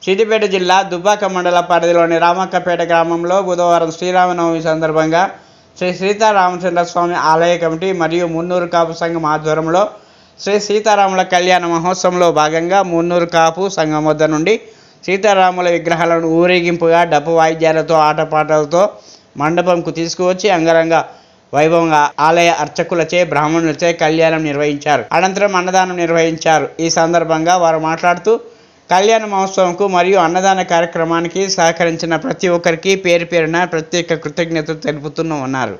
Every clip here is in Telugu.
సిద్దిపేట జిల్లా దుబ్బాక మండల పరిధిలోని రామక్కపేట గ్రామంలో బుధవారం శ్రీరామనవమి సందర్భంగా శ్రీ సీతారామచంద్ర స్వామి ఆలయ కమిటీ మరియు మున్నూరు కాపు సంఘం ఆధ్వర్యంలో శ్రీ సీతారాముల కళ్యాణ మహోత్సవంలో భాగంగా మున్నూరు కాపు సంఘం వద్ద నుండి సీతారాముల విగ్రహాలను ఊరేగింపుగా డప్పు వాయిద్యాలతో ఆటపాటలతో మండపంకు తీసుకువచ్చి అంగరంగ వైభవంగా ఆలయ అర్చకులచే బ్రాహ్మణులచే కళ్యాణం నిర్వహించారు అనంతరం అన్నదానం నిర్వహించారు ఈ సందర్భంగా వారు మాట్లాడుతూ కళ్యాణ మహోత్సవంకు మరియు అన్నదాన కార్యక్రమానికి సహకరించిన ప్రతి ఒక్కరికి పేరు పేరున ప్రత్యేక కృతజ్ఞతలు తెలుపుతున్నాం అన్నారు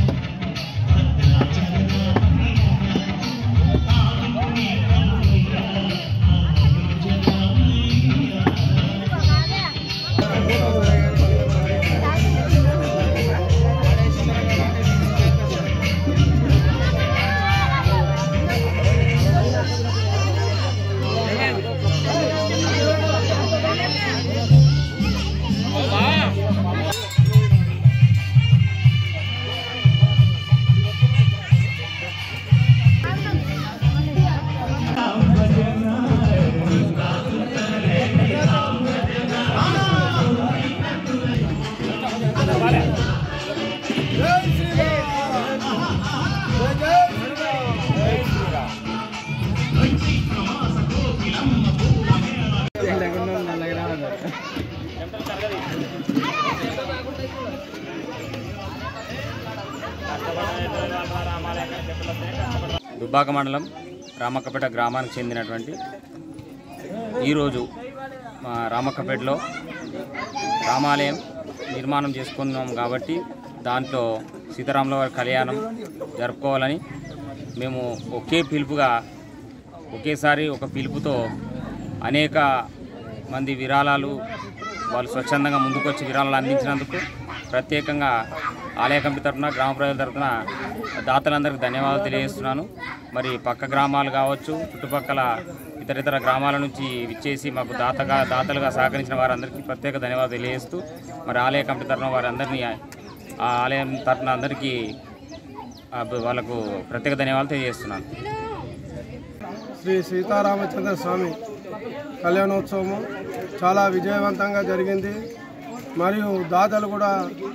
దుబ్బాక మండలం రామక్కపేట గ్రామానికి చెందినటువంటి ఈరోజు మా రామక్కపేటలో రామాలయం నిర్మాణం చేసుకున్నాం కాబట్టి దాంట్లో సీతారాముల వారి కళ్యాణం జరుపుకోవాలని మేము ఒకే పిలుపుగా ఒకేసారి ఒక పిలుపుతో అనేక మంది విరాళాలు వాళ్ళు స్వచ్ఛందంగా ముందుకొచ్చి విరాళాలు అందించినందుకు ప్రత్యేకంగా ఆలయ కమిటీ తరఫున గ్రామ ప్రజల తరఫున దాతలందరికీ ధన్యవాదాలు తెలియజేస్తున్నాను మరి పక్క గ్రామాలు కావచ్చు చుట్టుపక్కల ఇతర ఇతర గ్రామాల నుంచి విచ్చేసి మాకు దాతగా దాతలుగా సహకరించిన వారందరికీ ప్రత్యేక ధన్యవాదాలు తెలియజేస్తూ మరి ఆలయ కమిటీ తరఫున వారందరినీ ఆ ఆలయం తరఫున అందరికీ ఆ, వాళ్ళకు ప్రత్యేక ధన్యవాదాలు తెలియజేస్తున్నాను శ్రీ సీతారామచంద్ర స్వామి కళ్యాణోత్సవము చాలా విజయవంతంగా జరిగింది మరియు దాతలు కూడా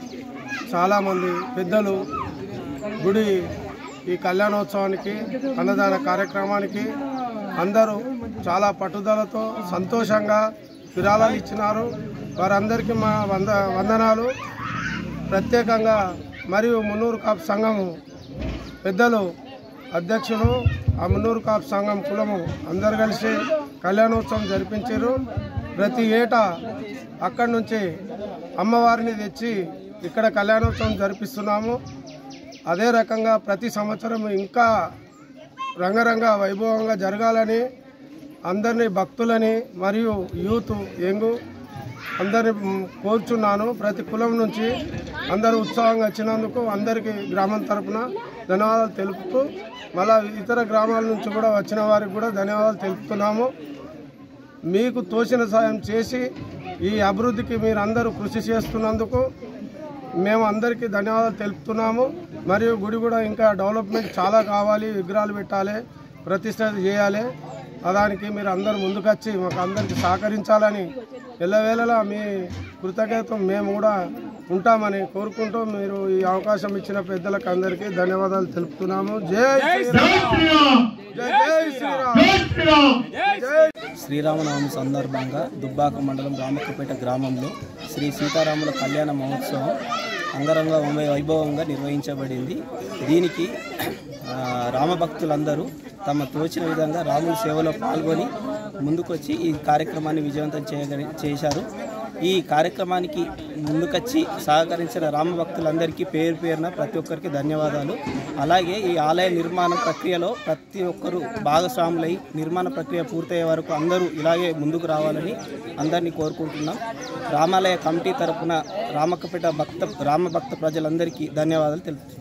చాలామంది పెద్దలు గుడి ఈ కళ్యాణోత్సవానికి అన్నదాన కార్యక్రమానికి అందరూ చాలా పట్టుదలతో సంతోషంగా విరాళాలు ఇచ్చినారు వారందరికీ మా వంద వందనాలు ప్రత్యేకంగా మరియు మున్నూరు కాపు సంఘము పెద్దలు అధ్యక్షులు ఆ మున్నూరు కాపు సంఘం కులము అందరు కలిసి కళ్యాణోత్సవం జరిపించారు ప్రతి ఏటా అక్కడి నుంచి అమ్మవారిని తెచ్చి ఇక్కడ కళ్యాణోత్సవం జరిపిస్తున్నాము అదే రకంగా ప్రతి సంవత్సరం ఇంకా రంగరంగ వైభవంగా జరగాలని అందరినీ భక్తులని మరియు యూత్ యంగు అందరిని మ్, కోరుచున్నాను ప్రతి కులం నుంచి అందరూ ఉత్సాహంగా వచ్చినందుకు అందరికీ గ్రామం తరపున ధన్యవాదాలు తెలుపుతూ మళ్ళా ఇతర గ్రామాల నుంచి కూడా వచ్చిన వారికి కూడా ధన్యవాదాలు తెలుపుతున్నాము మీకు తోచిన సాయం చేసి ఈ అభివృద్ధికి మీరు అందరూ కృషి చేస్తున్నందుకు మేము అందరికీ ధన్యవాదాలు తెలుపుతున్నాము మరియు గుడి కూడా ఇంకా డెవలప్మెంట్ చాలా కావాలి విగ్రహాలు పెట్టాలి ప్రతిష్ట చేయాలి దానికి మీరు అందరూ ముందుకొచ్చి మాకు అందరికీ సహకరించాలని ఎల్లవేళలా మీ కృతజ్ఞత మేము కూడా ఉంటామని కోరుకుంటూ మీరు ఈ అవకాశం ఇచ్చిన పెద్దలకు అందరికీ ధన్యవాదాలు తెలుపుతున్నాము జై శ్రీరామ్ జై జై శ్రీరామ్ జై శ్రీరామనవమి సందర్భంగా దుబ్బాక మండలం రామక్కపేట గ్రామంలో శ్రీ సీతారాముల కళ్యాణ మహోత్సవం అంగరంగ వై- వైభవంగా నిర్వహించబడింది దీనికి ఆ, రామభక్తులందరూ తమ తోచిన విధంగా రాముడి సేవలో పాల్గొని ముందుకొచ్చి ఈ కార్యక్రమాన్ని విజయవంతం చేయగలి చేశారు ఈ కార్యక్రమానికి ముందుకొచ్చి సహకరించిన రామభక్తులందరికీ పేరు పేరున ప్రతి ఒక్కరికి ధన్యవాదాలు అలాగే ఈ ఆలయ నిర్మాణ ప్రక్రియలో ప్రతి ఒక్కరూ భాగస్వాములై నిర్మాణ ప్రక్రియ పూర్తయ్యే వరకు అందరూ ఇలాగే ముందుకు రావాలని అందరినీ కోరుకుంటున్నాం రామాలయ కమిటీ తరపున రామక్కపేట భక్త రామభక్త ప్రజలందరికీ ధన్యవాదాలు తెలుపుతున్నాం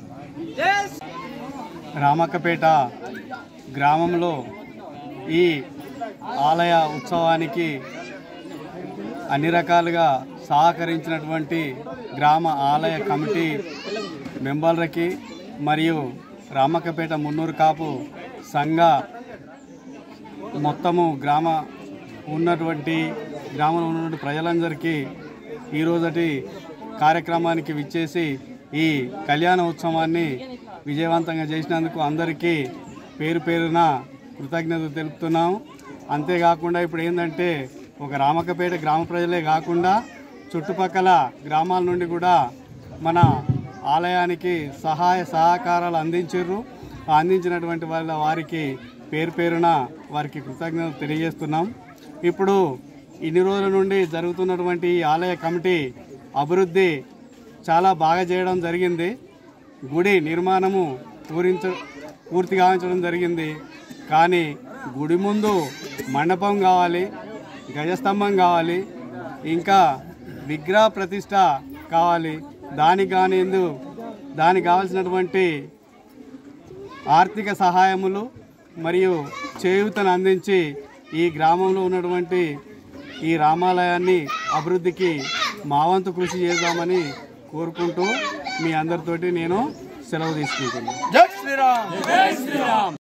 రామక్కపేట గ్రామంలో ఈ ఆలయ ఉత్సవానికి అన్ని రకాలుగా సహకరించినటువంటి గ్రామ ఆలయ కమిటీ మెంబర్లకి మరియు రామక్కపేట మున్నూరు కాపు సంఘ మొత్తము గ్రామ ఉన్నటువంటి గ్రామంలో ఉన్నటువంటి ప్రజలందరికీ ఈరోజటి కార్యక్రమానికి విచ్చేసి ఈ కళ్యాణ ఉత్సవాన్ని విజయవంతంగా చేసినందుకు అందరికీ పేరు పేరున కృతజ్ఞతలు తెలుపుతున్నాం అంతేకాకుండా ఇప్పుడు ఏంటంటే ఒక రామకపేట గ్రామ ప్రజలే కాకుండా చుట్టుపక్కల గ్రామాల నుండి కూడా మన ఆలయానికి సహాయ సహకారాలు అందించారు అందించినటువంటి వాళ్ళ వారికి పేరు పేరున వారికి కృతజ్ఞతలు తెలియజేస్తున్నాం ఇప్పుడు ఇన్ని రోజుల నుండి జరుగుతున్నటువంటి ఈ ఆలయ కమిటీ అభివృద్ధి చాలా బాగా చేయడం జరిగింది గుడి నిర్మాణము పూరించ పూర్తి గావించడం జరిగింది కానీ గుడి ముందు మండపం కావాలి గజస్తంభం కావాలి ఇంకా విగ్రహ ప్రతిష్ట కావాలి దానికి కానిందు దానికి కావాల్సినటువంటి ఆర్థిక సహాయములు మరియు చేయూతను అందించి ఈ గ్రామంలో ఉన్నటువంటి ఈ రామాలయాన్ని అభివృద్ధికి మా వంతు కృషి చేద్దామని కోరుకుంటూ మీ అందరితోటి నేను సెలవు తీసుకుంటున్నాను